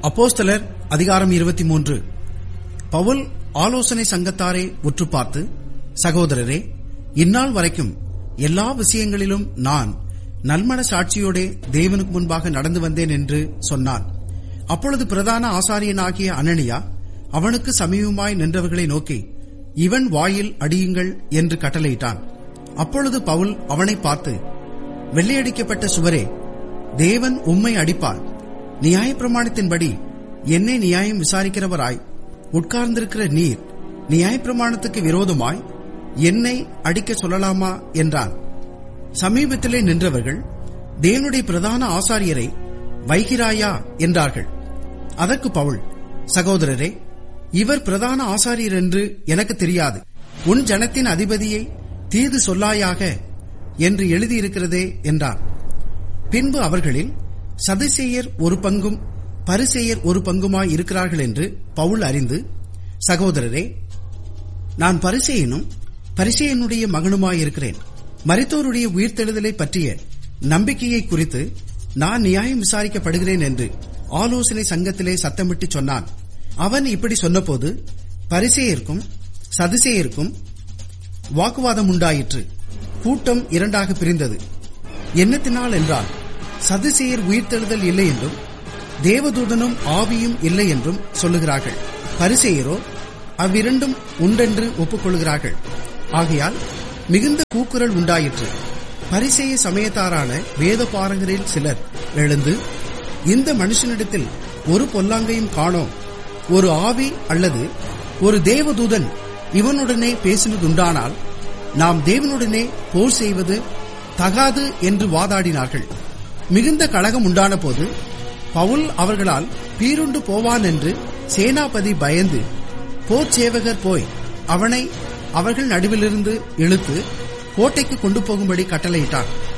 அப்போஸ்தலர் அதிகாரம் இருபத்தி மூன்று பவுல் ஆலோசனை சங்கத்தாரை உற்று பார்த்து சகோதரரே இந்நாள் வரைக்கும் எல்லா விஷயங்களிலும் நான் நல்மன சாட்சியோடே தேவனுக்கு முன்பாக நடந்து வந்தேன் என்று சொன்னான் அப்பொழுது பிரதான ஆசாரியனாகிய அனனியா அவனுக்கு சமீபமாய் நின்றவர்களை நோக்கி இவன் வாயில் அடியுங்கள் என்று கட்டளையிட்டான் அப்பொழுது பவுல் அவனை பார்த்து வெள்ளையடிக்கப்பட்ட சுவரே தேவன் உம்மை அடிப்பார் நியாயப்பிரமாணத்தின்படி என்னை நியாயம் விசாரிக்கிறவராய் உட்கார்ந்திருக்கிற நீர் நியாயப்பிரமாணத்துக்கு விரோதமாய் என்னை அடிக்க சொல்லலாமா என்றான் சமீபத்திலே நின்றவர்கள் தேவனுடைய பிரதான ஆசாரியரை வைகிறாயா என்றார்கள் அதற்கு பவுல் சகோதரரே இவர் பிரதான ஆசாரியர் என்று எனக்கு தெரியாது உன் ஜனத்தின் அதிபதியை தீது சொல்லாயாக என்று எழுதியிருக்கிறதே என்றார் பின்பு அவர்களில் சதுசேயர் ஒரு பங்கும் பரிசேயர் ஒரு பங்குமாய் இருக்கிறார்கள் என்று பவுல் அறிந்து சகோதரரே நான் பரிசேயனும் பரிசேயனுடைய மகனுமாயிருக்கிறேன் மரித்தோருடைய உயிர்த்தெழுதலை பற்றிய நம்பிக்கையை குறித்து நான் நியாயம் விசாரிக்கப்படுகிறேன் என்று ஆலோசனை சங்கத்திலே சத்தமிட்டு சொன்னான் அவன் இப்படி சொன்னபோது பரிசேயருக்கும் சதுசேயருக்கும் வாக்குவாதம் உண்டாயிற்று கூட்டம் இரண்டாக பிரிந்தது என்னத்தினால் என்றால் சதுசேயர் உயிர்த்தெழுதல் இல்லை என்றும் தேவதூதனும் ஆவியும் இல்லை என்றும் சொல்லுகிறார்கள் பரிசேயரோ அவ்விரண்டும் உண்டென்று ஒப்புக்கொள்கிறார்கள் ஆகையால் மிகுந்த கூக்குரல் உண்டாயிற்று பரிசேய சமயத்தாரான வேத பாரங்கரில் சிலர் எழுந்து இந்த மனுஷனிடத்தில் ஒரு பொல்லாங்கையும் காணோம் ஒரு ஆவி அல்லது ஒரு தேவதூதன் இவனுடனே பேசினதுண்டானால் நாம் தேவனுடனே போர் செய்வது தகாது என்று வாதாடினார்கள் மிகுந்த கழகம் உண்டான போது பவுல் அவர்களால் பீருண்டு போவான் என்று சேனாபதி பயந்து போர் சேவகர் போய் அவனை அவர்கள் நடுவிலிருந்து இழுத்து கோட்டைக்கு கொண்டு போகும்படி கட்டளையிட்டார்